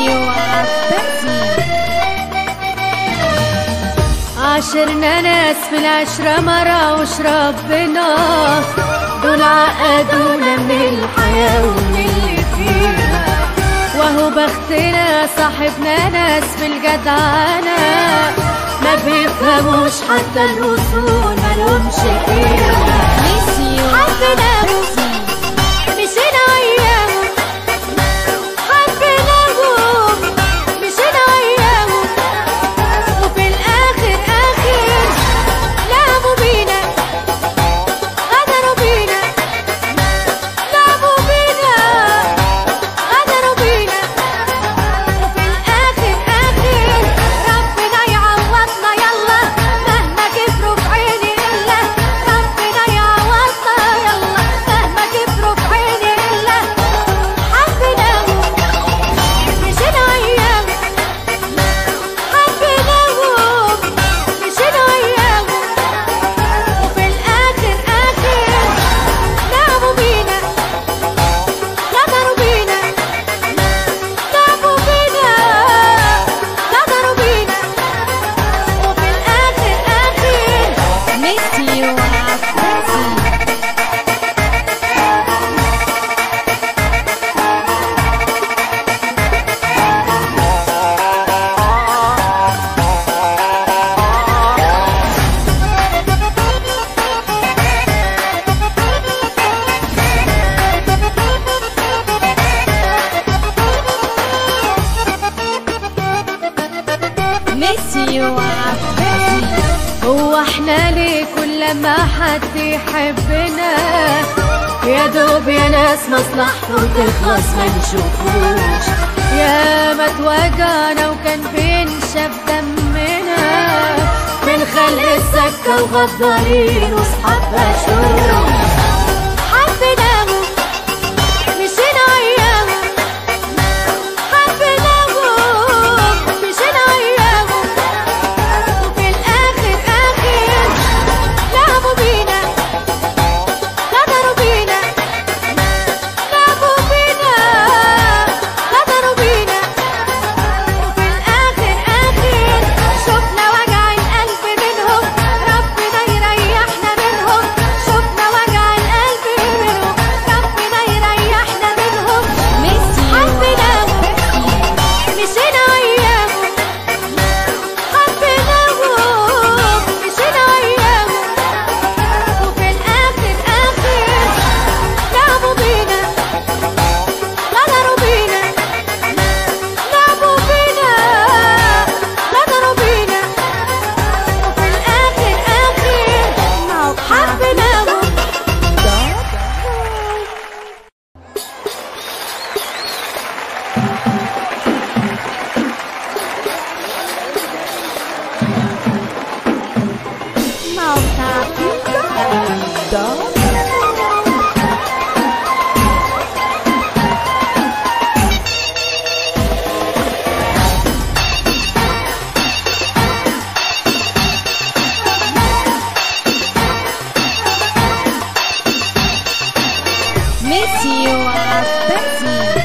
ميسي وعباسي عاشرنا ناس في العشرة مرة وش ربنا دول عقدونا من الحياة ومن اللي فيها وهو بختنا صاحبنا ناس في الجدعنة ما بيفهموش حتى الوصول مالهمش فيها ميسي وعباسي مشينا وياهم حبيناهم مشينا وياهم وفي الآخر آخر لعبوا بينا غدروا بينا لعبوا بينا غدروا بينا وفي الآخر آخر ربنا يعوضنا يلا مهما كبروا في عيني إلا ربنا يعوضنا يلا مهما كبروا في عيني إلا حبيناهم مشينا وياهم حبيناهم مشينا وياهم وفي الآخر آخر لعبوا بينا غدروا بينا لعبوا بينا غدروا بينا وفي الآخر آخر ميسي وعباسي ميسي وعباسي هو احنا ليه كل ما حد يحبنا يا دوب يا ناس مصلحته تخلص ما نشوفوش يا ما توجعنا وكان بينشف دمنا من خلق السكة وغدارين وصحاب بشوش حبيناهم مشينا وياهم حبيناهم مشينا وياهم وفي الآخر آخر لعبوا بينا غدروا بينا لعبوا بينا غدروا بينا وفي الآخر آخر شفنا وجع القلب منهم ربنا يريحنا منهم شفنا وجع القلب منهم ربنا يريحنا منهم ميسي حبيناهم مشينا وياهم حبيناهم مشينا وياهم وفي الآخر آخر لعبوا بينا غدروا بينا لعبوا بينا غدروا بينا وفي الآخر آخر حبيناهم ميسي وعباسي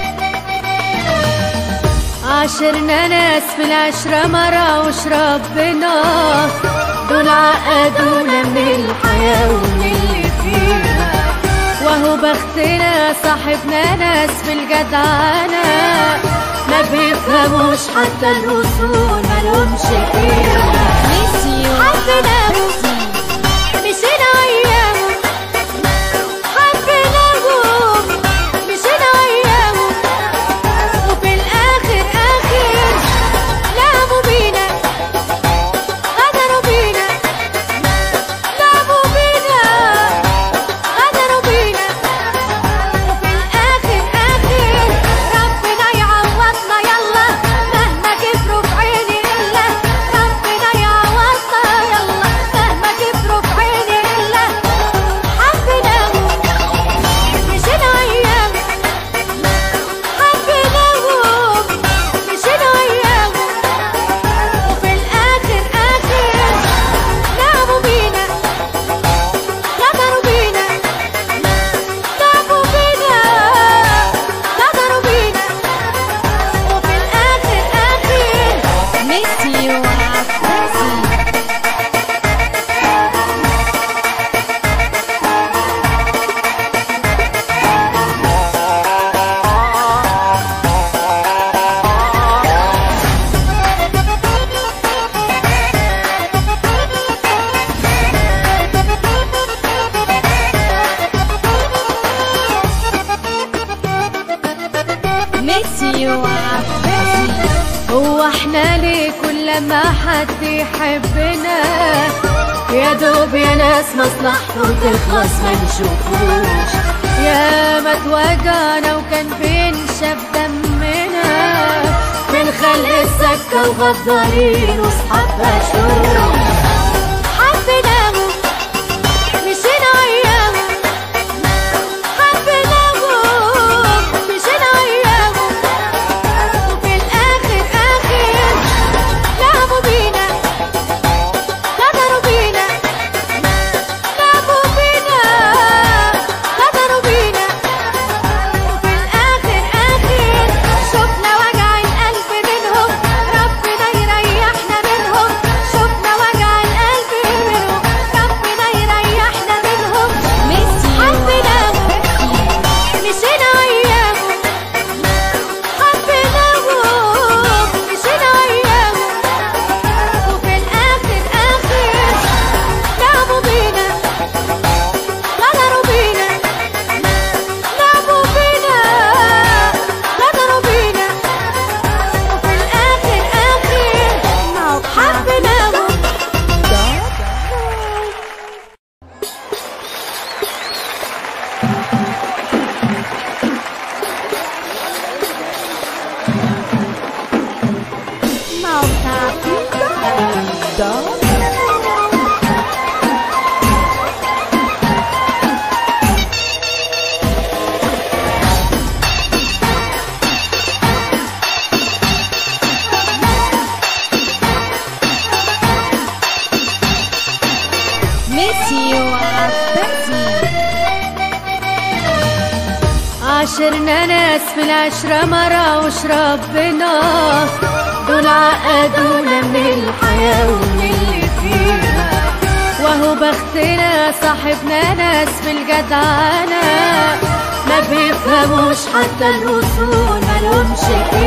عاشرنا ناس في العشرة مرة وش ربنا دول عقدونا من الحياة ومن اللي فيها وهو بختنا صاحبنا ناس في الجدعنة ما بيفهموش حتى الوصول مالهمش فيها ميسي حبيناهم مشينا وياهم حبيناهم مشينا وياهم وفي الآخر آخر لعبوا بينا غدروا بينا لعبوا بينا غدروا بينا وفي الآخر آخر ربنا يعوضنا يلا مهما كبروا في عيني إلا ربنا يعوضنا يلا واحنا ليه كل ما حد يحبنا يا دوب يا ناس مصلحته تخلص ما نشوفوش يا ما اتوجعنا وكان بينشف دمنا من خلق السكة وغدارين وصحاب بشوش حبيناهم مشينا وياهم حبيناهم مشينا وياهم وفي الآخر آخر لعبوا بينا غدروا بينا لعبوا بينا غدروا بينا وفي الآخر آخر شفنا وجع القلب منهم ربنا يريحنا منهم شفنا وجع القلب منهم ربنا يريحنا منهم حبيناهم مشينا وياهم حبيناهم مشينا وياهم وفي الآخر آخر لعبوا بينا غدروا بينا لعبوا بينا غدروا بينا وفي الآخر آخر حبيناهم ميسي وعباسي عاشرنا ناس في العشرة مرة وش ربنا دول عقدونا من الحياة ومن اللي فيها وهو بختنا صاحبنا ناس في الجدعنة ما بيفهموش حتى الوصول مالهمش فيها